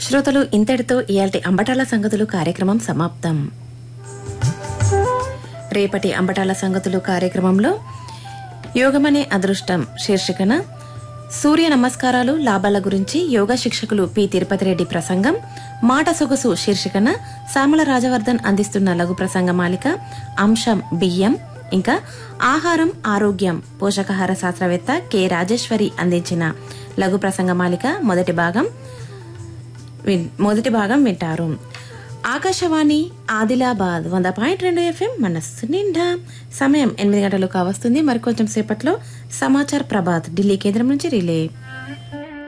శ్రోతలు ఇంతటితో ఇయాల్టి అంబటాల సంగతులు కార్యక్రమం సమాప్తం రేపటి అంబటాల సంగతులు కార్యక్రమంలో యోగమనే అదృష్టం శీర్షికన సూర్య నమస్కారాలు లాభాల గురించి యోగా శిక్షకులు పి తిరుపతి రెడ్డి ప్రసంగం మాట సొగసు శీర్షికన సామల రాజవర్ధన్ అందిస్తున్న లఘు ప్రసంగ మాలిక అంశం బియ్యం ఇంకా ఆహారం ఆరోగ్యం పోషకాహార శాస్త్రవేత్త కె రాజేశ్వరి అందించిన లఘు ప్రసంగ మాలిక మొదటి భాగం విన్- మొదటి భాగం వింటారు ఆకాశవాణి ఆదిలాబాద్ వంద పాయింట్ రెండు ఎఫ్ఎం మనస్సు నిండా సమయం ఎనిమిది గంటలు కావస్తుంది మరికొంచెం సేపట్లో సమాచార్ ప్రభాత్ ఢిల్లీ కేంద్రం నుంచి రిలే